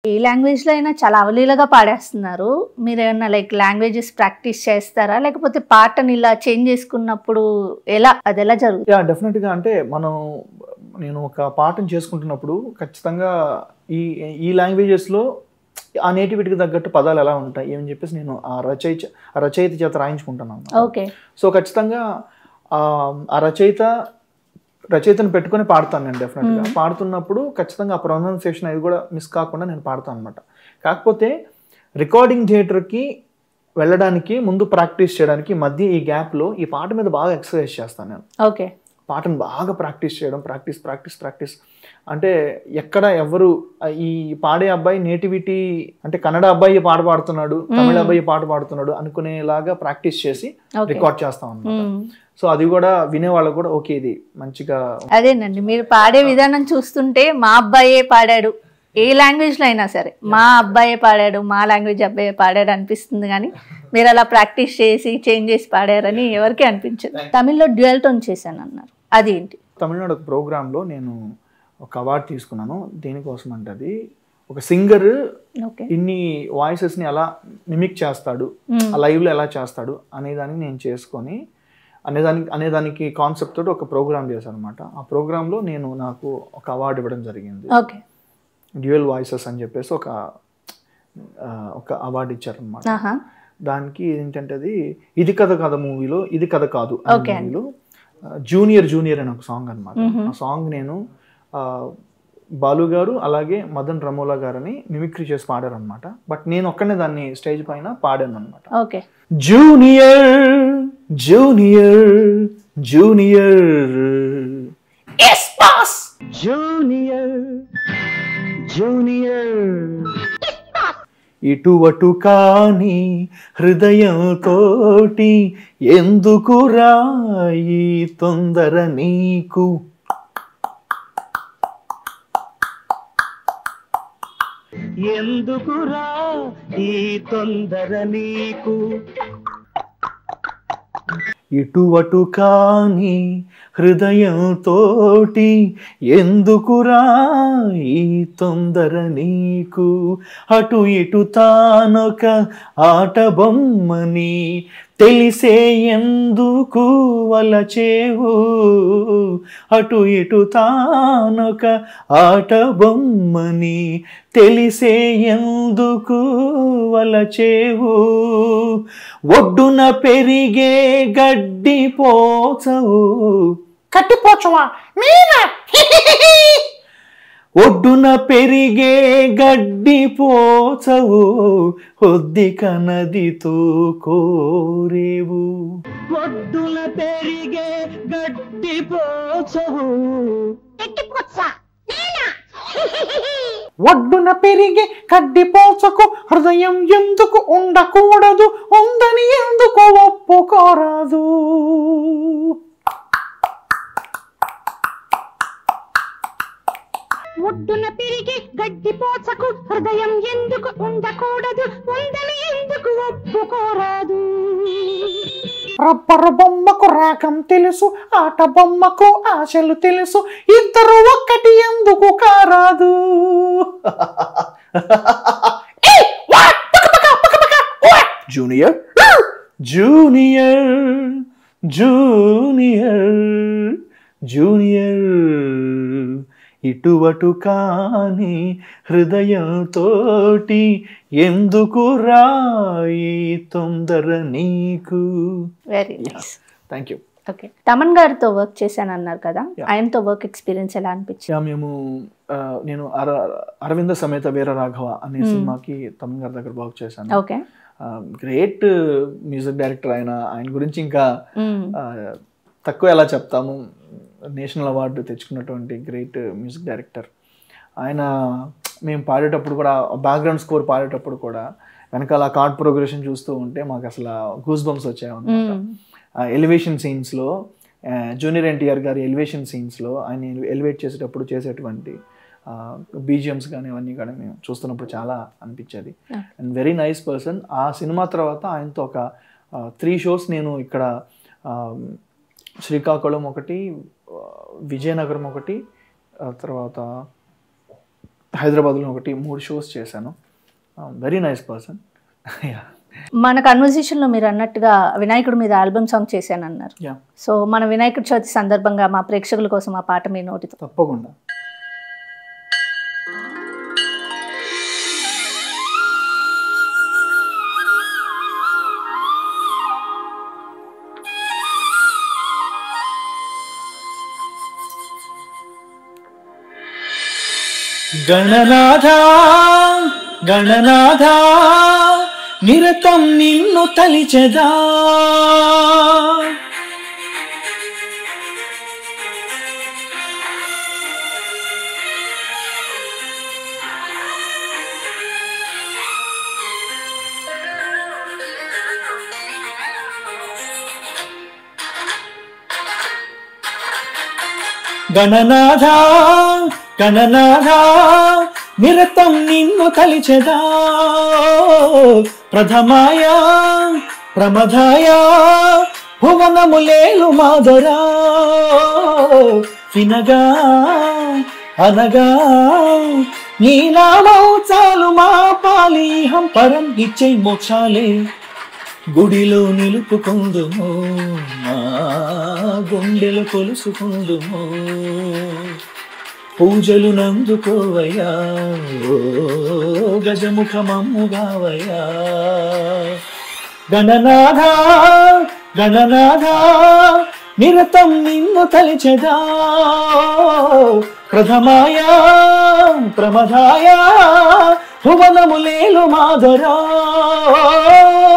ఏ language లో అయినా చాలా అవలీలగా పాడేస్తున్నారు మీరు ఏమన్నా లైక్ లాంగ్వేజెస్ ప్రాక్టీస్ చేస్తారా లేకపోతే పాటని ఇలా చేంజ్ చేసుకున్నప్పుడు ఎలా అది ఎలా జరుగుతుంది యా డెఫినెట్గా అంటే మనం నేను ఒక పాటను చేసుకుంటున్నప్పుడు ఖచ్చితంగా ఈ ఈ లాంగ్వేజెస్లో ఆ నేటివిటీకి తగ్గట్టు పదాలు ఎలా ఉంటాయి ఏమని చెప్పేసి నేను ఆ రచయిత ఆ రచయిత చేత రాయించుకుంటున్నాను ఓకే సో ఖచ్చితంగా ఆ ఆ రచయిత రచయితను పెట్టుకొని పాడతాను నేను డెఫినెట్గా పాడుతున్నప్పుడు ఖచ్చితంగా ఆ ప్రొనౌన్సియేషన్ అది కూడా మిస్ కాకుండా నేను పాడతాను అనమాట కాకపోతే రికార్డింగ్ థియేటర్కి వెళ్ళడానికి ముందు ప్రాక్టీస్ చేయడానికి మధ్య ఈ గ్యాప్లో ఈ పాట మీద బాగా ఎక్సర్సైజ్ చేస్తాను నేను ఓకే పాటను బాగా ప్రాక్టీస్ చేయడం ప్రాక్టీస్ ప్రాక్టీస్ ప్రాక్టీస్ అంటే ఎక్కడ ఎవరు ఆ, ఈ పాడే అబ్బాయి నేటివిటీ అంటే కన్నడ అబ్బాయి పాట పాడుతున్నాడు తమిళ అబ్బాయి పాట పాడుతున్నాడు అనుకునేలాగా ప్రాక్టీస్ చేసి ఓకే రికార్డ్ చేస్తాం అన్నమాట సో అది కూడా వినే వాళ్ళకు కూడా ఓకే ఇది మంచిగా అదేనండి మీరు పాడే విధానం చూస్తుంటే మా అబ్బాయే పాడాడు ఏ లాంగ్వేజ్ లో అయినా సరే మా అబ్బాయే పాడాడు మా లాంగ్వేజ్ అబ్బాయే పాడాడు అనిపిస్తుంది కానీ మీరు అలా ప్రాక్టీస్ చేసి చేంజ్ చేసి పాడారని ఎవరికీ అనిపించదు తమిళ్లో డ్యూయల్ టోన్ చేశాను అన్నారు అది ఏంటి తమిళనాడు ఒక ప్రోగ్రాంలో నేను ఒక అవార్డు తీసుకున్నాను దేనికోసం అంటే అది ఒక సింగర్ ఓకే ఇన్ని వాయిసెస్ని ఎలా మిమిక్ చేస్తాడు ఆ లైవ్లో ఎలా చేస్తాడు అనేదానికి నేను చేసుకొని అనేదానికి అనేదానికి కాన్సెప్ట్ తోటి ఒక ప్రోగ్రామ్ చేశాను అనమాట ఆ ప్రోగ్రాంలో నేను నాకు ఒక అవార్డు ఇవ్వడం జరిగింది ఓకే డ్యూయల్ వాయిసెస్ అని చెప్పేసి ఒక ఆ, ఒక అవార్డు ఇచ్చారనమాట ఆహా దానికి ఏంటంటే అది ఇది కథ కథ మూవీలో ఇది కథ కాదు Okay అనే మూవీలో జూనియర్ జూనియర్ అనే ఒక సాంగ్ అనమాట ఆ సాంగ్ నేను ఆ, బాలు గారు అలాగే మదన్ రమోలా గారని మిమిక్రీ చేసి పాడారు అనమాట బట్ నేను ఒక్కనే దాన్ని స్టేజ్ పైన పాడాను అనమాట okay junior junior junior yes boss junior junior ఇటు అటు కాని హృదయంతోటి ఎందుకు రాయి తొందర నీకు ఎందుకురా ఈ తొందర నీకు ఇటువటు కాని హృదయంతోటి ఎందుకురా ఈ తొందర నీకు అటు ఇటు తానొక ఆట బొమ్మని తెలిసే ఎందుకు వలచేవు అటు ఇటు తానొక ఆట బొమ్మని తెలిసే ఎందుకు వలచేవు ఒడ్డున పెరిగే గడ్డి పోచవు కట్టిపోచవా మీరా ఒడ్డున పెరిగే గడ్డి పోచవు ఒద్దిక నదితో కోరేవు ఒడ్డున పెరిగే గడ్డి పోచవు ఒడ్డున పెరిగే కడ్డి పోచకు హృదయం ఎందుకు ఉండకూడదు ఉందని ఎందుకు ఒప్పుకోరాదు ఒడ్డున పెరిగి గడ్డి పోచకు హృదయం ఎందుకు ఉండకూడదు ఉందని ఎందుకు ఒప్పుకోరాదు రబ్బరు బొమ్మకు రాగం తెలుసు ఆట బొమ్మకు ఆశలు తెలుసు ఇద్దరు ఒక్కటి ఎందుకు కారాదు జూనియర్ జూనియర్ జూనియర్ జూనియర్ ఇటువటు కాని హృదయంతోటి ఎందుకు రాయి తొందర నీకు very nice thank you okay Thaman గారితో వర్క్ చేశాను అన్నారు కదా ఆయనతో వర్క్ ఎక్స్పీరియన్స్ ఎలా అనిపించింది యా మేము ఆ, నేను అర అరవింద సమేత వీర రాఘవ అనే సినిమాకి తమిళ గారి దగ్గర వర్క్ చేశాను ఓకే గ్రేట్ మ్యూజిక్ డైరెక్టర్ ఆయన ఆయన గురించి ఇంకా ఆ, తక్కువ ఎలా చెప్తాము నేషనల్ అవార్డు తెచ్చుకున్నటువంటి గ్రేట్ మ్యూజిక్ డైరెక్టర్ ఆయన మేము పాడేటప్పుడు కూడా బ్యాక్గ్రౌండ్ స్కోర్ పాడేటప్పుడు కూడా వెనకాల కార్డ్ ప్రోగ్రెషన్ చూస్తూ ఉంటే మాకు అసలు గూస్ బంప్స్ వచ్చాయన్నమాట ఎలివేషన్ సీన్స్లో జూనియర్ ఎన్టీఆర్ గారి ఎలివేషన్ సీన్స్లో ఆయన ఎలివేట్ చేసేటప్పుడు చేసేటువంటి బీజిఎమ్స్ కానీ అవన్నీ కూడా మేము చూస్తున్నప్పుడు చాలా అనిపించేది అండ్ వెరీ నైస్ పర్సన్ ఆ సినిమా తర్వాత ఆయనతో ఒక త్రీ షోస్ నేను ఇక్కడ ఆ, శ్రీకాకుళం ఒకటి ఆ, విజయనగరం ఒకటి ఆ తర్వాత హైదరాబాద్లో ఒకటి మూడు షోస్ చేశాను వెరీ నైస్ పర్సన్ యా మన కన్వర్జేషన్లో మీరు అన్నట్టుగా వినాయకుడి మీద ఆల్బమ్ సాంగ్ చేశానన్నారు యా సో మన వినాయకుడి చవితి సందర్భంగా మా ప్రేక్షకుల కోసం ఆ పాట మీ నోటితో తప్పకుండా గణనాథ గణనాథ నిరతం నిన్ను తలిచెదా గణనాథ గణనాథ నిరతం నిన్ను తలిచెదా ప్రథమాయ ప్రమదాయ భువనములేలు మాదరా వినగా అనగా నీ నామం చాలు మా పాలీహం పరం ఇచ్చే మోక్షాలే గుడిలో నిలుపుకుందుము మా గుండెలు కొలుసుకుందుము పూజలు నందుకోవయ్యా ఓ గజముఖమమ్ముగావయ్యా గణనాథ గణనాథ నిరతం నిన్ను తలిచెదా ప్రథమాయ ప్రమదాయ భువనములేలు మాధరా